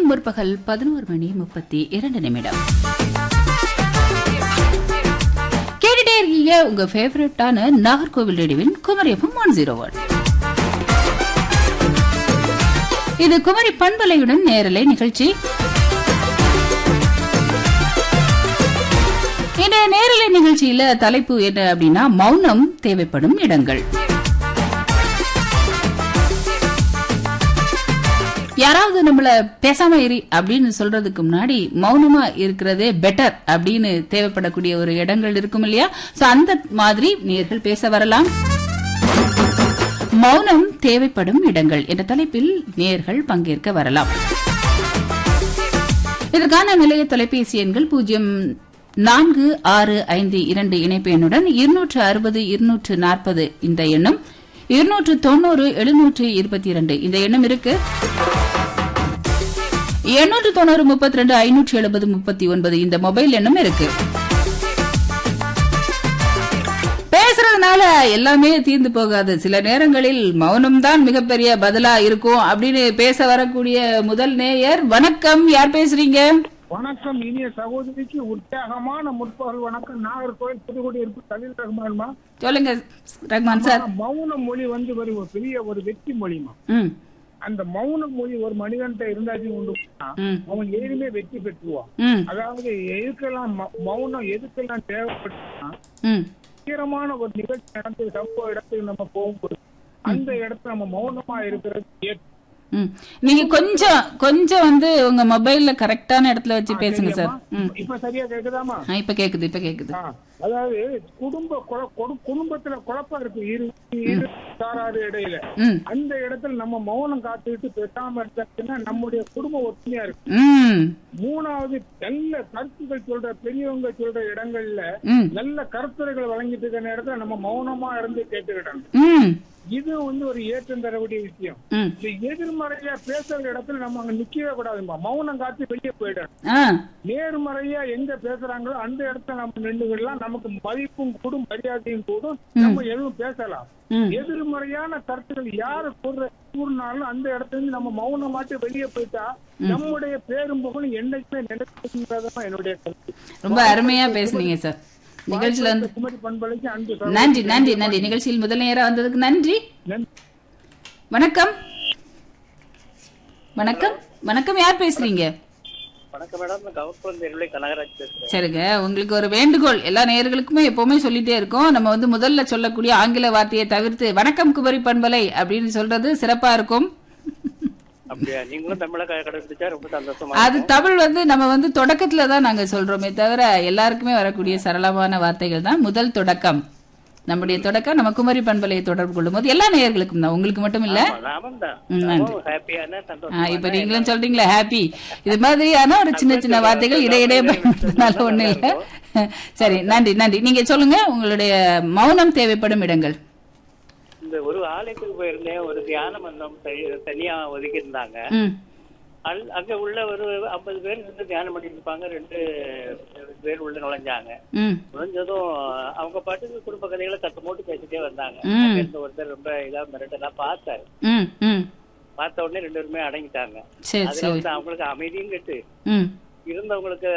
நேரம் முற்பகல் பதினோரு மணி முப்பத்தி இரண்டு நிமிடம் கேட்டுட்டே இருக்கீங்க உங்க ஃபேவரட்டான நாகர்கோவில் ரேடியோவின் குமரியப்பம் ஒன் ஜீரோ ஒன் இது குமரி பண்பலையுடன் நேரலை நிகழ்ச்சி இன்றைய நேரலை நிகழ்ச்சியில தலைப்பு என்ன அப்படின்னா மௌனம் தேவைப்படும் இடங்கள் யாராவது நம்மள பேசாம இரு அப்படின்னு சொல்றதுக்கு முன்னாடி மௌனமா இருக்கிறதே பெட்டர் அப்படின்னு தேவைப்படக்கூடிய ஒரு இடங்கள் இருக்கும் இல்லையா சோ அந்த மாதிரி நேர்கள் பேச வரலாம் மௌனம் தேவைப்படும் இடங்கள் என்ற தலைப்பில் நேர்கள் பங்கேற்க வரலாம் இதற்கான நிலைய தொலைபேசி எண்கள் பூஜ்ஜியம் நான்கு ஆறு ஐந்து இரண்டு இணைப்பு எண்ணுடன் இருநூற்று அறுபது இருநூற்று நாற்பது இந்த எண்ணும் இருநூற்று தொண்ணூறு எழுநூற்று இருபத்தி இரண்டு இந்த எண்ணம் இருக்கு எண்ணூற்று தொண்ணூறு முப்பத்தி ரெண்டு ஐநூற்று எழுபது முப்பத்தி ஒன்பது இந்த மொபைல் எண்ணும் இருக்கு பேசுறதுனால எல்லாமே தீர்ந்து போகாது சில நேரங்களில் மௌனம்தான் மிகப்பெரிய பதிலா இருக்கும் அப்படின்னு பேச வரக்கூடிய முதல் நேயர் வணக்கம் யார் பேசுறீங்க வணக்கம் இனிய சகோதரிக்கு உற்சாகமான முற்பகல் வணக்கம் நாகர்கோவில் புதுக்குடி இருப்பு கலில் ரஹ்மான்மா சொல்லுங்க ரஹ்மான் சார் மௌன மொழி வந்து ஒரு ஒரு பெரிய ஒரு வெற்றி மொழிமா ம் அந்த மௌன மொழி ஒரு மனிதன்ட்ட இருந்தாச்சும் உண்டு ம் அவன் எதுவுமே வெற்றி பெற்றுவான் ம் அதாவது எதுக்கெல்லாம் ம- மௌனம் எதுக்கெல்லாம் தேவைப்படுதுன்னா ம் தீரமான ஒரு நிகழ்ச்சி நடந்து சம்பவ இடத்துக்கு நம்ம போகும்போது அந்த இடத்துல நம்ம மௌனமா இருக்கிறது ஏற்று ம் நீங்க கொஞ்சம் கொஞ்சம் வந்து உங்க மொபைல்ல கரெக்டான இடத்துல வச்சு பேசுங்க சார் ம் இப்ப சரியா கேக்குதாமா ஆ, இப்ப கேக்குது இப்ப கேக்குது ஆ, அதாவது குடும்ப குழ- கொடு- குடும்பத்துல குழப்பம் இருக்கு இரு இரு சாராரு இடையில ம் அந்த இடத்துல நம்ம மௌனம் காத்துக்கிட்டு பேசாம இருந்தாச்சுன்னா நம்முடைய குடும்ப ஒற்றுமையா இருக்கு ம் மூணாவது நல்ல கருத்துக்கள் சொல்ற பெரியவங்க சொல்ற இடங்கள்ல ம் நல்ல கருத்துரைகள் வழங்கிட்டு இருக்கிற நேரத்துல நம்ம மௌனமா இருந்து கேட்டுக்கிட்டோம் ம் இது வந்து ஒரு ஏற்றம் தரக்கூடிய விஷயம் ம் இந்த எதிர்மறையா பேசுற இடத்துல நம்ம அங்க நிக்கவே கூடாதுமா மௌனம் காத்து வெளியே போயிடணும் ஆ நேர்மறையா எங்க பேசுறாங்களோ அந்த இடத்துல நம்ம நின்றுகலாம் நமக்கு மதிப்பும் கூடும் மரியாதையும் கூடும் நம்ம எதுவும் பேசலாம் ம் எதிர்மறையான கருத்துக்கள் யாரு கூறுற கூறினாலும் அந்த இடத்துல இருந்து நம்ம மௌனமாட்டு வெளியே போயிட்டா நம்முடைய பேரும் புகழும் என்னைக்குமே நினைக்கிறதுதான் என்னுடைய கருத்து ரொம்ப அருமையா பேசுனீங்க சார் நிகழ்ச்சியில வந்து குமரி பண்பலைக்கு அன்பு சகோதரி. நன்றி நன்றி நன்றி நிகழ்ச்சியில் முதல் நேரா வந்ததுக்கு நன்றி நன்றி. வணக்கம் வணக்கம் வணக்கம் யார் பேசுறீங்க வணக்கம் மேடம் நான் கவர்மெண்ட் நெருளை கனகராஜ் பேசுறேன் சரிங்க உங்களுக்கு ஒரு வேண்டுகோள் எல்லா நேயர்களுக்குமே எப்பவுமே சொல்லிட்டே இருக்கோம் நம்ம வந்து முதல்ல சொல்லக்கூடிய ஆங்கில வார்த்தையை தவிர்த்து வணக்கம் குமரி பண்பலை அப்படின்னு சொல்றது சிறப்பா இருக்கும் அப்படியா நீங்களும் தமிழை க- கடைபிடிச்சா ரொம்ப சந்தோஷமா அது தமிழ் வந்து நம்ம வந்து தொடக்கத்துல தான் நாங்க சொல்றோமே தவிர எல்லாருக்குமே வரக்கூடிய சரளமான வார்த்தைகள் தான் முதல் தொடக்கம் நம்முடைய தொடக்கம் நம்ம குமரி பண்பலையை தொடர்பு கொள்ளும் போது எல்லா நேயர்களுக்கும் தான் உங்களுக்கு மட்டும் இல்ல ஆமா, நாமும் தான் ம், நன்றி. நாமும் ஹாப்பியான ஆ, சந்தோஷம் இப்ப நீங்களும் சொல்றீங்களா ஹாப்பி இது மாதிரியான ஒரு சின்ன சின்ன வார்த்தைகள் இடையிடையே பயன்படுத்தினால ஒண்ணு இல்ல சரி நன்றி நன்றி நீங்க சொல்லுங்க உங்களுடைய மௌனம் தேவைப்படும் இடங்கள் இந்த ஒரு ஆலயத்துக்கு போயிருந்தேன் ஒரு தியான மந்தம் தனி- தனியா ஒதுக்கி இருந்தாங்க ம் அல்- அங்க உள்ள ஒரு ஐம்பது பேர் இருந்து தியானம் பண்ணிட்டு இருப்பாங்க ரெண்டு பேர் உள்ள நுழைஞ்சாங்க ம் நுழைஞ்சதும் அவங்க பாட்டுக்கு குடும்ப கதைகளை கத்து போட்டு பேசிட்டே வந்தாங்க ம். அங்க இருந்த ஒருத்தர் ரொம்ப இதா மிரட்டெல்லாம் பார்த்தாரு ம் ம் பார்த்த உடனே ரெண்டு பேருமே அடங்கிட்டாங்க சரி அதுல சரி வந்து அவங்களுக்கு அமைதியும் கெட்டு ம் இருந்தவங்களுக்கு